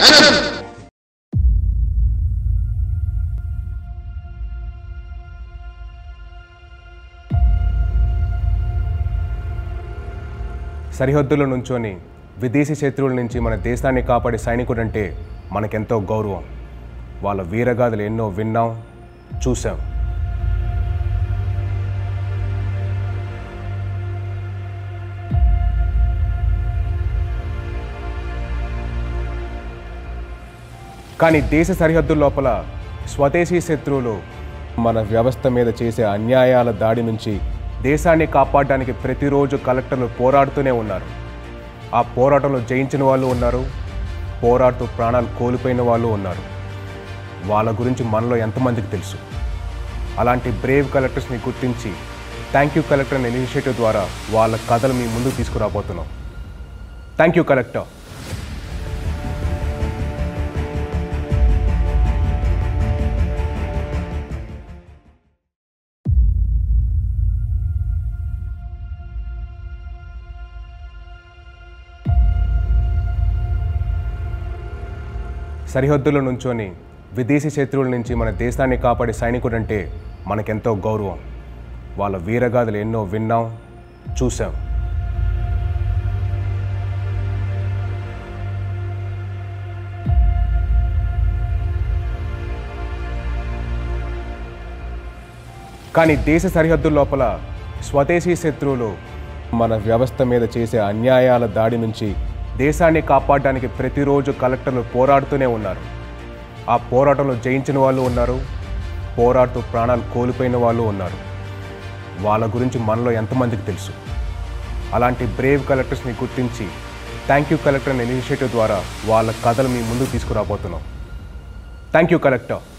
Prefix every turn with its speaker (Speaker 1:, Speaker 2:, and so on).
Speaker 1: జనం
Speaker 2: సరిహద్దుల నుంచొని విదేశీ శత్రువుల నుంచి మన దేశాన్ని కాపాడే సైనికుడంటే మనకెంతో గౌరవం వాళ్ళ వీరగాథలు ఎన్నో విన్నాం చూసాం కానీ దేశ సరిహద్దుల లోపల స్వదేశీ శత్రువులు మన వ్యవస్థ మీద చేసే అన్యాయాల దాడి నుంచి దేశాన్ని కాపాడడానికి ప్రతిరోజు కలెక్టర్లు పోరాడుతూనే ఉన్నారు ఆ పోరాటంలో జయించిన వాళ్ళు ఉన్నారు పోరాడుతూ ప్రాణాలు కోల్పోయిన వాళ్ళు ఉన్నారు వాళ్ళ గురించి మనలో ఎంతమందికి తెలుసు అలాంటి బ్రేవ్ కలెక్టర్స్ని గుర్తించి థ్యాంక్ యూ కలెక్టర్ అనే ఇనిషియేటివ్ ద్వారా వాళ్ళ కథలు మీ ముందుకు తీసుకురాబోతున్నాం థ్యాంక్ యూ కలెక్టర్ సరిహద్దుల నుంచొని విదేశీ శత్రువుల నుంచి మన దేశాన్ని కాపాడే సైనికుడంటే మనకెంతో గౌరవం వాళ్ళ వీరగాథలు ఎన్నో విన్నాం చూసాం కానీ దేశ సరిహద్దుల లోపల స్వదేశీ శత్రువులు మన వ్యవస్థ మీద చేసే అన్యాయాల దాడి నుంచి దేశాన్ని కాపాడడానికి ప్రతిరోజు కలెక్టర్లు పోరాడుతూనే ఉన్నారు ఆ పోరాటంలో జయించిన వాళ్ళు ఉన్నారు పోరాడుతూ ప్రాణాలు కోల్పోయిన వాళ్ళు ఉన్నారు వాళ్ళ గురించి మనలో ఎంతమందికి తెలుసు అలాంటి బ్రేవ్ కలెక్టర్స్ని గుర్తించి థ్యాంక్ యూ కలెక్టర్ అనే ఇనిషియేటివ్ ద్వారా వాళ్ళ కథలు మీ ముందుకు తీసుకురాబోతున్నాం థ్యాంక్ యూ కలెక్టర్